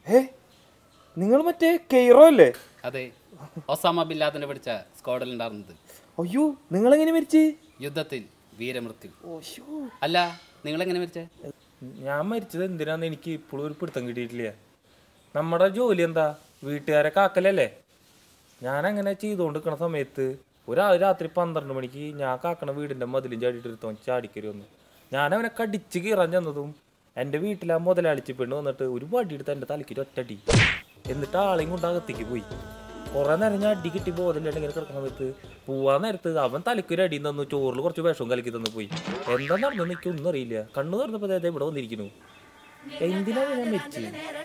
ഏ നിങ്ങൾ മറ്റേ കെയ്റോ അല്ലേ അതെ ഒസാമ ബില്ലാദിനെ പിടിച്ച സ്ക്വാഡിൽ ഉണ്ടായിരുന്നത് അയ്യോ നിങ്ങളെങ്ങനെ മരിച്ച് യുദ്ധത്തിൽ വീരമൃത്യു ഓശോ അല്ല നിങ്ങളെങ്ങനെ മരിച്ചേ ഞാൻ മരിച്ചത് എന്തിനാന്ന് എനിക്ക് ഇപ്പോഴും ഒരു പിടുത്തം കിട്ടിയിട്ടില്ല നമ്മുടെ ജോലി എന്താ വീട്ടുകാരെ കാക്കലല്ലേ ഞാൻ അങ്ങനെ ചെയ്തുകൊണ്ടിരിക്കണ സമയത്ത് ഒരാ രാത്രി പന്ത്രണ്ട് മണിക്ക് ഞാൻ കാക്കണ വീടിന്റെ മതിലും ചാടിയിട്ട് എടുത്തോ ചാടിക്കരി വന്നു ഞാൻ അവനെ കടിച്ച് കീറാൻ ചെന്നതും എൻ്റെ വീട്ടിൽ ആ മുതലാളിച്ച് പെണ്ണ് വന്നിട്ട് ഒരു വടി എടുത്ത് എൻ്റെ തലയ്ക്ക് ഒറ്റടി എന്നിട്ട് ആളെയും കൊണ്ട് അകത്തേക്ക് പോയി കുറെ നേരം ഞാൻ അടി കിട്ടി ബോധമില്ലാണ്ട് ഇങ്ങനെ കിടക്കുന്ന സമയത്ത് പോവാൻ നേരത്ത് അവൻ തലയ്ക്കൊരു അടി തന്നു ചോറിൽ കുറച്ച് വിഷവും കലക്കി തന്നു പോയി എന്താ നടന്നു എനിക്ക് ഒന്നും അറിയില്ല കണ്ണു തുറന്നപ്പോ ദേ ഇവിടെ വന്നിരിക്കുന്നു എന്തിനാണ് ഞാൻ മരിച്ചത്